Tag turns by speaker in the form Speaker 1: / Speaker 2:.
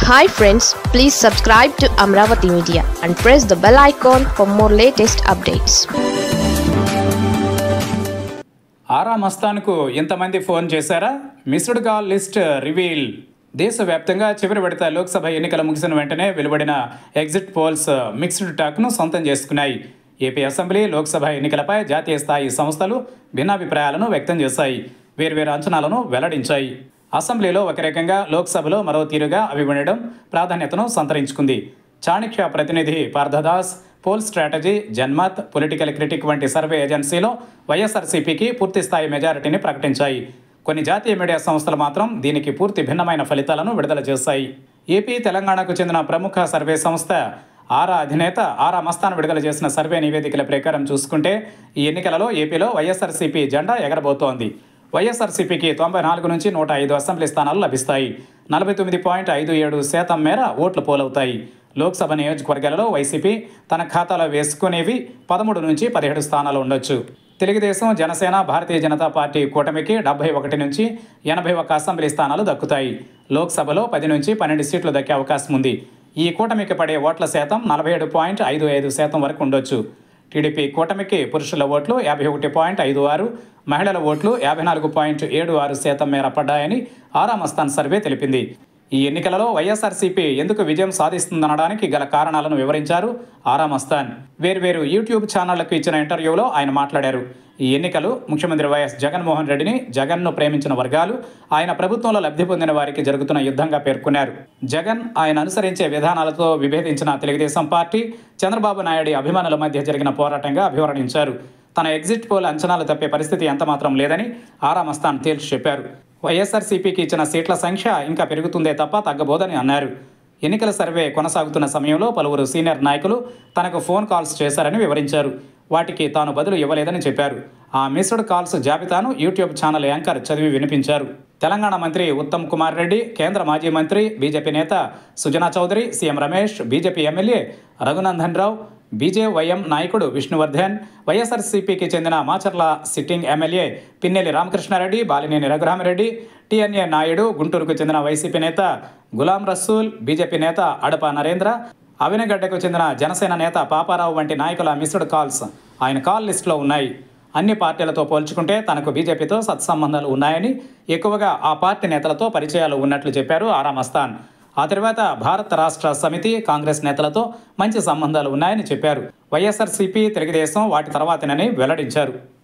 Speaker 1: hi friends please subscribe to Amaravati media and press the bell icon for more latest updates
Speaker 2: Aara మస్తాన్కు ఇంతమంది phone చేశారా missed call list reveal దేశవ్యాప్తంగా చివరి విడత లోక్సభ ఎన్నికలు ముగిసిన వెంటనే వెలువడిన ఎగ్జిట్ పోల్స్ మిక్స్డ్ టాక్ను సొంతం చేసుకున్నాయి ఏపీ అసెంబ్లీ లోక్సభ ఎన్నికలపై జాతీయ స్థాయి సంస్థలు భిన్నాభిప్రాయాలను వ్యక్తం చేశాయి వేర్వేరు అంచనాలను వెల్లడించాయి అసెంబ్లీలో ఒక రకంగా లోక్సభలో మరో తీరుగా అవి ఉండడం ప్రాధాన్యతను సంతరించుకుంది చాణక్య ప్రతినిధి Parthadas poll strategy Janmat political critic వంటి సర్వే ఏజెన్సీలో వైఎస్ఆర్సీపీకి పూర్తి స్థాయి మెజారిటీని ప్రకటించాయి కొన్ని జాతీయ మీడియా సంస్థలు మాత్రం దీనికి పూర్తి భిన్నమైన ఫలితాలను విడుదల చేశాయి ఏపీ తెలంగాణకు చెందిన ప్రముఖ సర్వే సంస్థ ఆరా అధినేత ఆరా మస్తాన్ విడుదల చేసిన సర్వే నివేదికల ప్రకారం చూసుకుంటే ఈ ఎన్నికలలో ఏపీలో వైఎస్ఆర్సీపీ జెండా ఎగరబోతోంది వైఎస్ఆర్సీపీకి తొంభై నాలుగు నుంచి నూట ఐదు అసెంబ్లీ స్థానాలు లభిస్తాయి నలభై తొమ్మిది పాయింట్ ఐదు ఏడు శాతం మేర ఓట్లు పోలవుతాయి లోక్సభ నియోజకవర్గాలలో వైసీపీ తన ఖాతాలో వేసుకునేవి పదమూడు నుంచి పదిహేడు స్థానాలు ఉండొచ్చు తెలుగుదేశం జనసేన భారతీయ జనతా పార్టీ కూటమికి డెబ్బై ఒకటి నుంచి ఎనభై ఒక్క అసెంబ్లీ స్థానాలు దక్కుతాయి లోక్సభలో పది నుంచి పన్నెండు సీట్లు దక్కే అవకాశం ఉంది ఈ కూటమికి పడే ఓట్ల శాతం నలభై ఏడు పాయింట్ ఐదు ఐదు శాతం వరకు ఉండొచ్చు టీడీపీ కూటమికి పురుషుల ఓట్లు యాభై ఒకటి పాయింట్ ఐదు ఆరు మహిళల ఓట్లు యాభై నాలుగు పాయింట్ ఏడు ఆరు శాతం మేర పడ్డాయని ఆరామస్థాన్ సర్వే తెలిపింది ఈ ఎన్నికలలో వైఎస్ఆర్సీపీ ఎందుకు విజయం సాధిస్తుందనడానికి గల కారణాలను వివరించారు ఆరామస్థాన్ వేర్వేరు యూట్యూబ్ ఛానళ్లకు ఇచ్చిన ఇంటర్వ్యూలో ఆయన మాట్లాడారు ఈ ఎన్నికలు ముఖ్యమంత్రి వైఎస్ జగన్మోహన్ రెడ్డిని జగన్ను ప్రేమించిన వర్గాలు ఆయన ప్రభుత్వంలో లబ్ధి పొందిన వారికి జరుగుతున్న యుద్ధంగా పేర్కొన్నారు జగన్ ఆయన అనుసరించే విధానాలతో విభేదించిన తెలుగుదేశం పార్టీ చంద్రబాబు నాయుడి అభిమానుల మధ్య జరిగిన పోరాటంగా అభివర్ణించారు తన ఎగ్జిట్ పోల్ అంచనాలు తప్పే పరిస్థితి ఎంతమాత్రం లేదని ఆరామస్థాన్ తేల్చి చెప్పారు వైఎస్ఆర్సీపీకి ఇచ్చిన సీట్ల సంఖ్య ఇంకా పెరుగుతుందే తప్ప తగ్గబోదని అన్నారు ఎన్నికల సర్వే కొనసాగుతున్న సమయంలో పలువురు సీనియర్ నాయకులు తనకు ఫోన్ కాల్స్ చేశారని వివరించారు వాటికి తాను బదులు ఇవ్వలేదని చెప్పారు ఆ మిస్డ్ కాల్స్ జాబితాను యూట్యూబ్ ఛానల్ యాంకర్ చదివి వినిపించారు తెలంగాణ మంత్రి ఉత్తమ్ కుమార్ రెడ్డి కేంద్ర మాజీ మంత్రి బీజేపీ నేత Sujana Chowdary CM Ramesh BJP MLA Raghunandan Rao BJYM నాయకుడు విష్ణువర్ధన్ వైఎస్ఆర్సీపీకి చెందిన Macherla sitting MLA Pinnelli Ramakrishna Reddy Balineni Raghurami Reddy T N A Naidu గుంటూరుకు చెందిన వైసీపీ నేత గులాం రసూల్ బీజేపీ నేత అడప నరేంద్ర అవినగడ్డకు చెందిన జనసేన నేత పాపారావు వంటి నాయకుల మిస్డ్ కాల్స్ ఆయన కాల్ లిస్టులో ఉన్నాయి అన్ని పార్టీలతో పోల్చుకుంటే తనకు బీజేపీతో సత్సంబంధాలు ఉన్నాయని ఎక్కువగా ఆ పార్టీ నేతలతో పరిచయాలు ఉన్నట్లు చెప్పారు ఆరామస్థాన్ ఆ తర్వాత భారత రాష్ట్ర సమితి కాంగ్రెస్ నేతలతో మంచి సంబంధాలు ఉన్నాయని చెప్పారు వైఎస్ఆర్సీపీ తెలుగుదేశం వాటి తర్వాతనని వెల్లడించారు